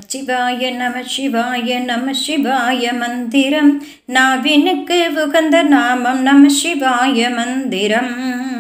நமச்சிவாய நம சிவாய நம சிவாய மந்திரம் நாவினுக்கு உகந்த நாமம் நம சிவாய மந்திரம்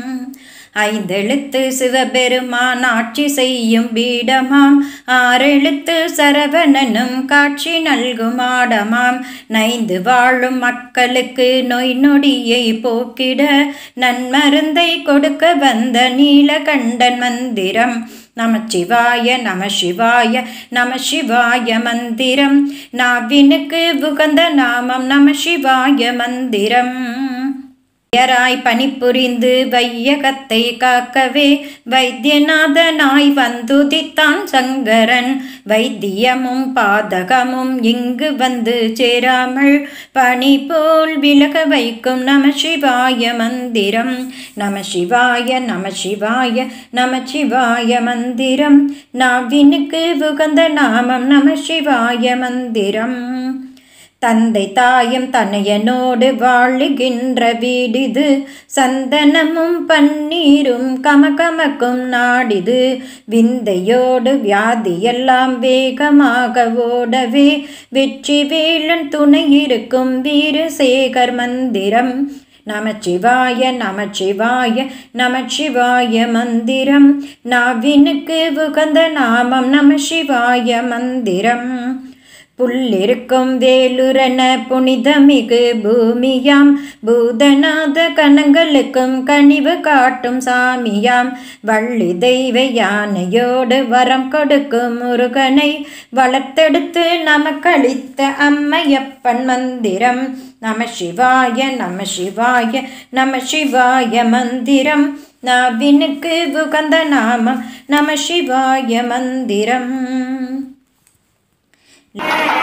ஐந்தெழுத்து சிவபெருமான் ஆட்சி செய்யும் பீடமாம் ஆறெழுத்து சரவணனும் காட்சி நல்கும் ஆடமாம் நைந்து வாழும் மக்களுக்கு நோய் நொடியை போக்கிட நன்மருந்தை கொடுக்க வந்த நீலகண்டன் மந்திரம் நமச்சிவாய நம சிவாய நம சிவாய மந்திரம் நாவினுக்கு உகந்த நாமம் நம சிவாய மந்திரம் ஐயராய் பணிபுரிந்து வையகத்தை காக்கவே வைத்தியநாதனாய் வந்துதித்தான் சங்கரன் வைத்தியமும் பாதகமும் இங்கு வந்து சேராமல் பனி போல் விலக வைக்கும் நம சிவாய மந்திரம் நம சிவாய நம சிவாய நம சிவாய மந்திரம் நாவினுக்கு உகந்த நாமம் நம சிவாய மந்திரம் தந்தை தாயும் தனையனோடு வாழுகின்ற வீடிது சந்தனமும் பன்னீரும் கமகமக்கும் நாடிது விந்தையோடு வியாதியெல்லாம் வேகமாக ஓடவே வெற்றி வேலன் துணை இருக்கும் வீரசேகர் மந்திரம் நமச்சிவாய நமச்சிவாய நமச்சிவாய மந்திரம் நாவினுக்கு உகந்த நாமம் நம சிவாய மந்திரம் புல்லிருக்கும் வேலுரன புனிதமிகு பூமியாம் பூதநாத கணங்களுக்கும் கனிவு காட்டும் சாமியாம் வள்ளி தெய்வ யானையோடு வரம் கொடுக்கும் முருகனை வளர்த்தெடுத்து நமக்களித்த அம்மையப்பன் மந்திரம் நம சிவாய நம சிவாய நம சிவாய மந்திரம் நாவினுக்கு உகந்த நாமம் நம சிவாய மந்திரம்